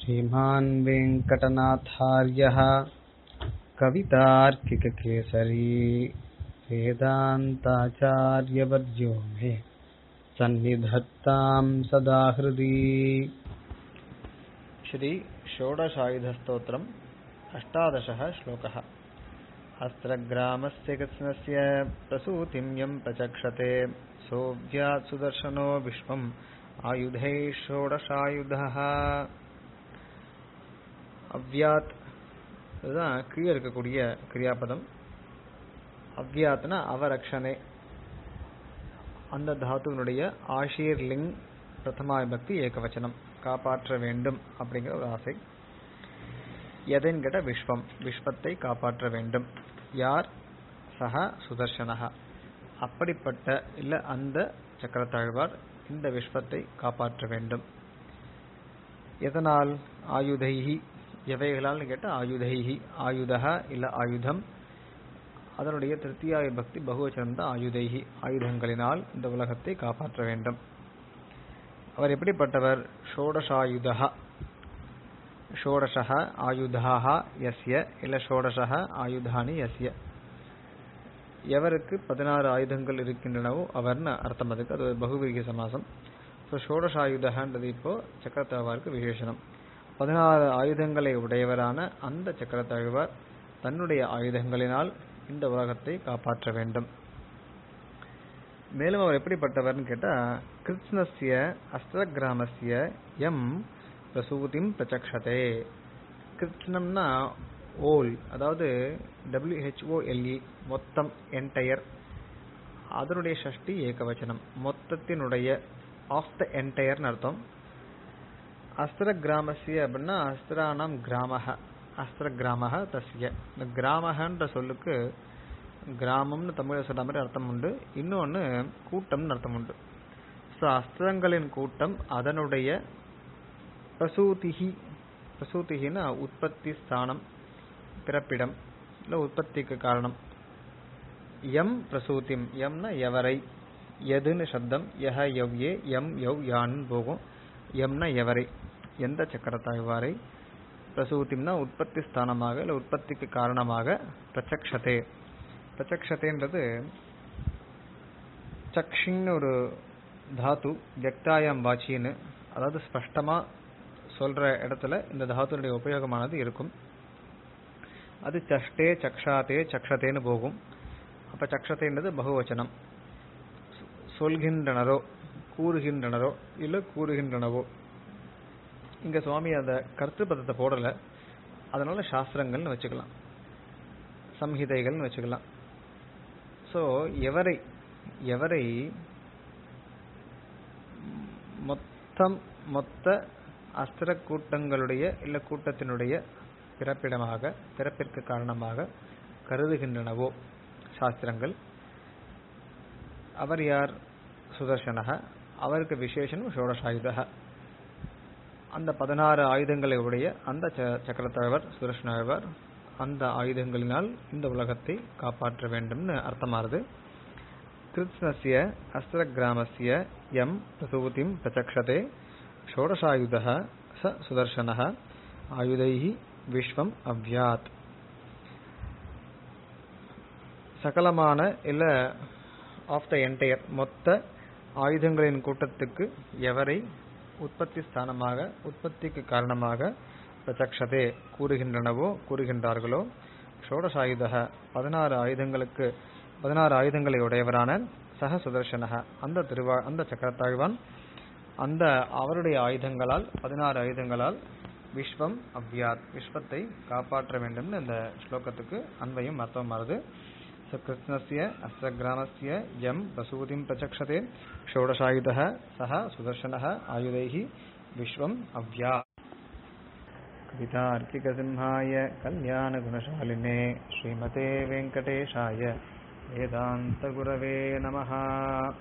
श्रीमान् वेङ्कटनाथार्यः कवितार्किककेसरी वेदान्ताचार्यवर्यो मे सन्निधत्तां सदा हृदि श्री षोडशायुधस्तोत्रम् अष्टादशः श्लोकः अस्त्रग्रामस्य कृत्स्नस्य प्रसूतिं यं प्रचक्षते सोऽव्यात् सुदर्शनो विश्वम् आयुधैः षोडशायुधः அவ்யாத் இதுதான் கீழே இருக்கக்கூடிய கிரியாபதம் அவ்யாத்னா அவரக்ஷனே அந்த தாத்துவனுடைய ஆஷீர் லிங் பிரதமா விபக்தி ஏகவச்சனம் காப்பாற்ற வேண்டும் அப்படிங்கிற ஒரு ஆசை எதைன்னு கேட்ட விஸ்வம் விஸ்வத்தை காப்பாற்ற வேண்டும் யார் சக சுதர்சனஹா அப்படிப்பட்ட இல்ல அந்த சக்கரத்தாழ்வார் இந்த விஸ்வத்தை காப்பாற்ற வேண்டும் எதனால் ஆயுதைஹி எவைகளால் கேட்ட ஆயுதைஹி ஆயுதா இல்ல ஆயுதம் அதனுடைய திருத்தியா விபக்தி பகுவச்சனம் தான் ஆயுதைஹி ஆயுதங்களினால் இந்த உலகத்தை காப்பாற்ற வேண்டும் அவர் எப்படிப்பட்டவர் ஷோடசாயுதா ஷோடசः ஆயுதாக யஸ்ய இல்ல ஷோடசः ஆயுதானி யஸ்ய எவருக்கு பதினாறு ஆயுதங்கள் இருக்கின்றனவோ அவர்னு அர்த்தம் அதுக்கு அது பகுவீக சமாசம் ஸோ ஷோடசாயுதன்றது இப்போ சக்கரத்தாழ்வாருக்கு விசேஷனம் பதினாறு ஆயுதங்களை உடையவரான அந்த சக்கரத்தாழ்வார் தன்னுடைய ஆயுதங்களினால் இந்த உலகத்தை காப்பாற்ற வேண்டும் மேலும் அவர் எப்படிப்பட்டவர்னு கேட்டா கிருஷ்ணஸ்ய அஸ்திர கிராமஸ்ய எம் பிரசூதிம் பிரச்சக்ஷதே கிருஷ்ணம்னா ஓல் அதாவது டபிள்யூஹெச்ஓஎல்இ மொத்தம் என்டையர் அதனுடைய ஷஷ்டி ஏகவச்சனம் மொத்தத்தினுடைய ஆஃப் த என்டையர்னு அர்த்தம் அஸ்திர கிராமசிய அப்படின்னா அஸ்திரானாம் கிராமக அஸ்திர கிராமக தஸ்ய இந்த கிராமகன்ற சொல்லுக்கு கிராமம்னு தமிழை சொல்ற மாதிரி அர்த்தம் உண்டு இன்னொன்று கூட்டம்னு அர்த்தம் உண்டு ஸோ அஸ்திரங்களின் கூட்டம் அதனுடைய பிரசூதிகி பிரசூதிகின்னா உற்பத்தி ஸ்தானம் பிறப்பிடம் இல்லை உற்பத்திக்கு காரணம் எம் பிரசூதிம் எம்னா எவரை எதுன்னு சப்தம் யஹ எவ்யே எம் எவ் யான்னு போகும் எம்னா எவரை எந்த சக்கரத்தாழ்வாரை பிரசூதிம்னா உற்பத்தி ஸ்தானமாக இல்லை உற்பத்திக்கு காரணமாக பிரச்சக்ஷதே பிரச்சக்ஷதேன்றது சக்ஷின்னு ஒரு தாத்து வியக்தாயம் வாச்சின்னு அதாவது ஸ்பஷ்டமா சொல்ற இடத்துல இந்த தாத்துனுடைய உபயோகமானது இருக்கும் அது சஷ்டே சக்ஷாத்தே சக்ஷத்தேன்னு போகும் அப்ப சக்ஷத்தேன்றது பகுவச்சனம் சொல்கின்றனரோ கூறுகின்றனரோ இல்ல கூறுகின்றனவோ இங்க சுவாமி அந்த கருத்துப்பதத்தை போடல அதனால சாஸ்திரங்கள்னு வச்சுக்கலாம் சம்ஹிதைகள்னு வச்சுக்கலாம் சோ எவரை எவரை மொத்தம் மொத்த அஸ்திர கூட்டங்களுடைய இல்ல கூட்டத்தினுடைய பிறப்பிடமாக பிறப்பிற்கு காரணமாக கருதுகின்றனவோ சாஸ்திரங்கள் அவர் யார் சுதர்சனக அவருக்கு விசேஷனும் ஷோடசாயுதக அந்த பதினாறு ஆயுதங்களை உடைய அந்த சக்கரத்தலைவர் சுதர்சனாழ்வர் அந்த ஆயுதங்களினால் இந்த உலகத்தை காப்பாற்ற வேண்டும்னு அர்த்தமாறுது கிருத்னஸ்ய அஸ்திர கிராமஸ்ய எம் பிரசூதிம் பிரச்சக்ஷதே ஷோடசாயுத ச சுதர்சன ஆயுதை விஸ்வம் அவ்யாத் சகலமான இல்ல ஆஃப் த என்டையர் மொத்த ஆயுதங்களின் கூட்டத்துக்கு எவரை உற்பத்தி ஸ்தானமாக உற்பத்திக்கு காரணமாக பிரச்சக்ஷதே கூறுகின்றனவோ கூறுகின்றார்களோ ஷோடசாயுதக பதினாறு ஆயுதங்களுக்கு பதினாறு ஆயுதங்களை உடையவரான சக சுதர்சனக அந்த திருவா அந்த சக்கரத்தாழ்வான் அந்த அவருடைய ஆயுதங்களால் பதினாறு ஆயுதங்களால் விஸ்வம் அவ்யாத் விஸ்வத்தை காப்பாற்ற வேண்டும் இந்த ஸ்லோகத்துக்கு அன்பையும் அர்த்தம் மாறுது கிருஷ்ணஸ்ய அஸ்திரகிராமஸ்ய எம் பிரசூதிம் பிரச்சக்ஷதே ஷோடசாயுத சக சுதர்சன ஆயுதைः விஸ்வம் அவ்யா कवितार्किकसिंहाय कल्याणगुणशालिने श्रीमते वेङ्कटेशाय वेदान्तगुरवे नमः